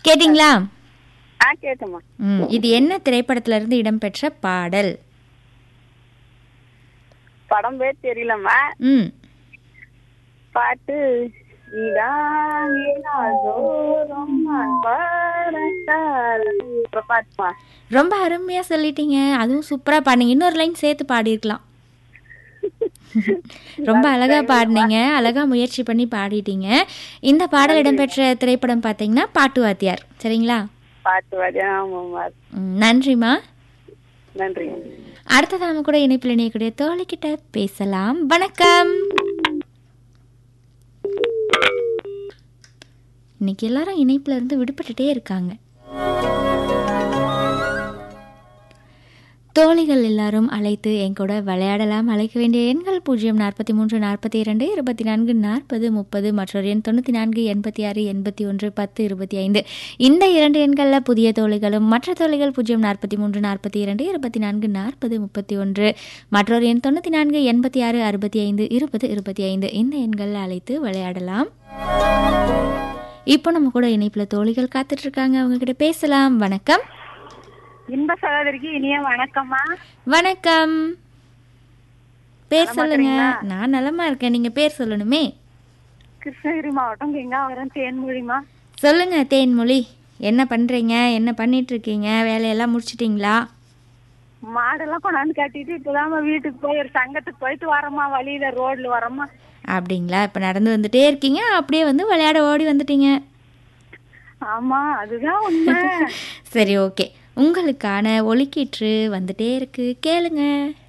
கேட்டிங்களா ஆ கேட்டுமா ம் இது என்ன திரைப்படத்துல இருந்து இடம்பெற்ற பாடல் படம் பேர் தெரியலம்மா ம் பாட்டு நீதான் நீதாதோறும் நான் பாடத்தால். அப்புறம் பாட்டுமா ரொம்ப அருமையா சொல்லிட்டீங்க அதுவும் சூப்பரா பாடுனீங்க இன்னொரு லைன் சேர்த்து பாடியிருக்கலாம் ரொம்ப அழகா பாடினீங்க அழகா முயற்சி பண்ணி பாடிட்டீங்க இந்த பாடல் இடம்பெற்ற திரைப்படம் பார்த்தீங்கன்னா பாட்டு வாத்தியார் சரிங்களா பாட்டு வாதியா ஆமாம்மா ம், நன்றிம்மா நன்றி அடுத்தது நம்ம கூட இணைப்பில் இணையக்கூடிய தோழிக்கிட்ட பேசலாம் வணக்கம் இன்னைக்கு எல்லாரும் இணைப்புல இருந்து விடுபட்டுட்டே இருக்காங்க தோழிகள் எல்லாரும் அழைத்து என் கூட விளையாடலாம் அழைக்க வேண்டிய எண்கள் பூஜ்ஜியம் நாற்பத்தி மூன்று நாற்பத்தி இரண்டு இருபத்தி நான்கு நாற்பது முப்பது மற்றொரு எண் தொண்ணூற்றி நான்கு எண்பத்தி ஆறு எண்பத்தி ஒன்று பத்து இருபத்தி ஐந்து இந்த இரண்டு எண்களில் புதிய தோழிகளும் மற்ற தோழிகள் பூஜ்ஜியம் நாற்பத்தி மூன்று நாற்பத்தி இரண்டு இருபத்தி நான்கு நாற்பது முப்பத்தி ஒன்று மற்றொரு எண் தொண்ணூற்றி நான்கு எண்பத்தி ஆறு அறுபத்தி ஐந்து இருபது இருபத்தி ஐந்து இந்த எண்களில் அழைத்து விளையாடலாம் இப்போ நம்ம கூட இணைப்பில் தோழிகள் காத்துட்டு இருக்காங்க அவங்க கிட்ட பேசலாம் வணக்கம் இன்ப சகோதரிக்கு இனிய வணக்கம்மா வணக்கம் பேர் சொல்லுங்க நான் நலமா இருக்கேன் நீங்க பேர் சொல்லணுமே கிருஷ்ணகிரி மாவட்டம் கெங்காவரம் தேன்மொழிமா சொல்லுங்க தேன்மொழி என்ன பண்றீங்க என்ன பண்ணிட்டு இருக்கீங்க வேலையெல்லாம் முடிச்சிட்டீங்களா மாடெல்லாம் கொண்டாந்து கட்டிட்டு இப்பதாம்மா வீட்டுக்கு போய் ஒரு சங்கத்துக்கு போயிட்டு வரமா வழியில ரோட்ல வரமா அப்படிங்களா இப்போ நடந்து வந்துட்டே இருக்கீங்க அப்படியே வந்து விளையாட ஓடி வந்துட்டீங்க ஆமா அதுதான் உண்மை சரி ஓகே உங்களுக்கான ஒலிக்கீற்று வந்துட்டே இருக்கு கேளுங்க